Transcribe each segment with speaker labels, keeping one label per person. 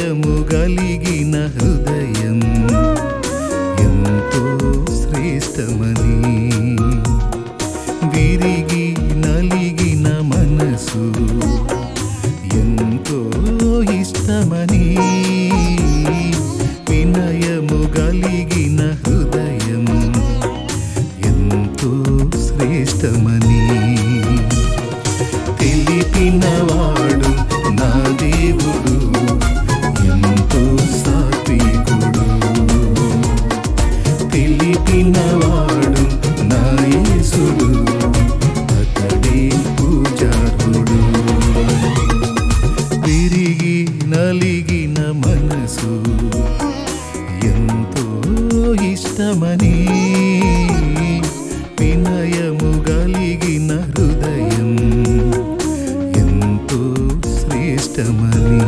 Speaker 1: వినయము కలిగిన హృదయం ఎంతో శ్రేష్టమని విరిగి నలిగిన మనసు ఎంతో ఇష్టమని వినయము కలిగిన హృదయం ఎంతో శ్రేష్టమని తెలిపినవాడు నా దేవుడు ఎంతో సాత్వికుడు తెలిపినవాడు నా యేసుడు అతడే పూజారుడు విరిగి నలిగిన మనసు ఎంతో ఇష్టమని వినయము కలిగిన హృదయం ఎంతో శ్రేష్టమని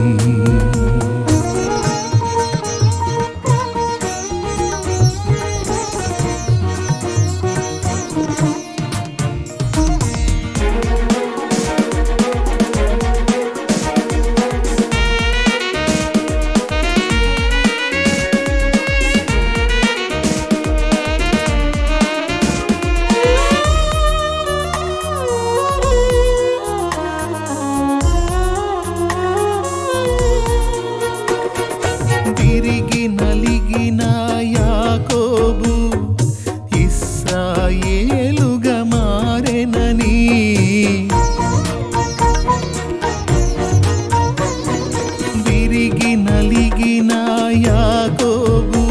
Speaker 1: తిరిగి నలిగిన యాకోబు ఇస్రాయేలుగా మారెనని విరిగి నలిగిన యాకోబు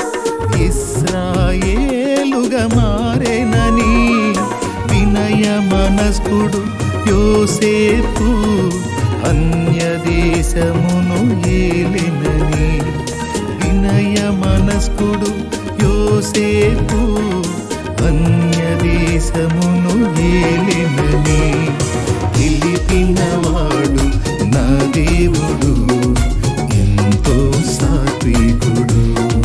Speaker 1: ఇస్రాయేలుగా మారెనని వినయ మనస్కుడు యోసేపు అన్య దేశమును ఏలినని వినయ మనస్కుడు యోసేపు అన్య దేశమును ఏలినని పిలిపినవాడు నా దేవుడు ఎంతో సాత్వికుడు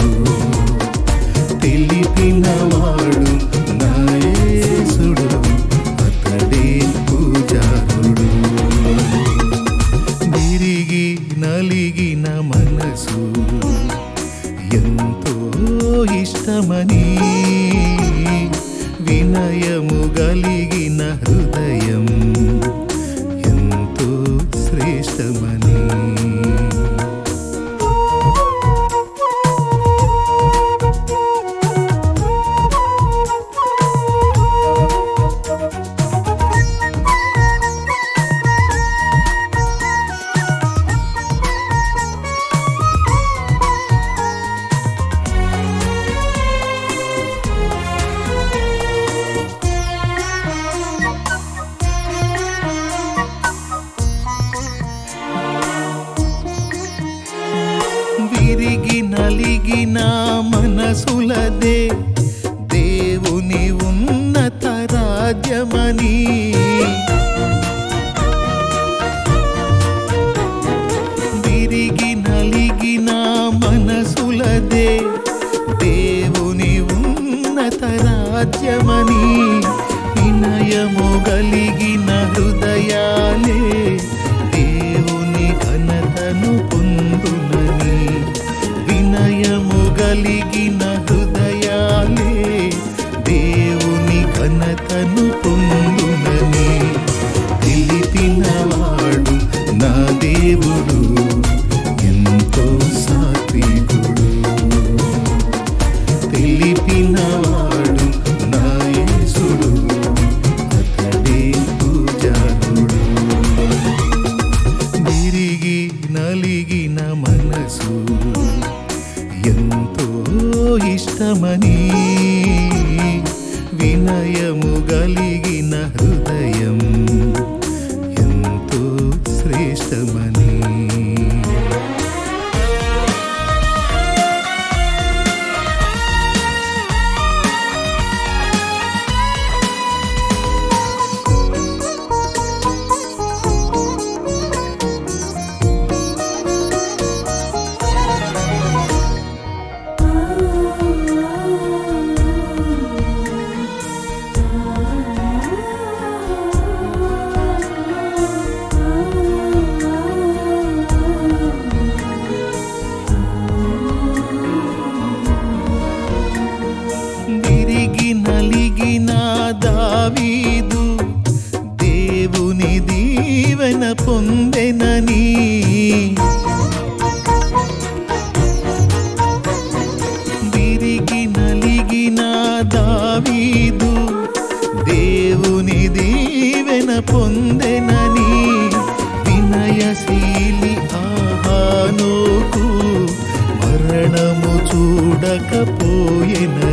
Speaker 1: తెలిపినవాడు నా యేసుడు అతడే పూజారుడు విరిగి నలిగిన మనసు ఎంతో ఇష్టమని వినయము కలిగిన హృదయం ఎంతో శ్రేష్టమని విరిగి నలిగిన మనసులదే దేవుని ఉన్నత రాజ్యమని విరిగి నలిగిన మనసులదే దేవుని ఉన్నత రాజ్యమని వినయము కలిగిన హృదయాలే దేవుని ఘనతను పొందునని వినయము కలిగిన హృదయాలే దేవుని ఘనతను పొందునని తెలిపినవాడు నా దేవుడు ఎంతో సాత్వికుడు తెలిపినవాడు నా యేసుడు అతడే పూజారుడు విరిగి నలిగిన మనసు ఎంతో ఇష్టమని వినయము కలిగిన హృదయం ఎంతో శ్రేష్టమని
Speaker 2: ఆ
Speaker 1: పొందెనని వినయశీలి ఆహానోకు మరణము చూడకపోయెనని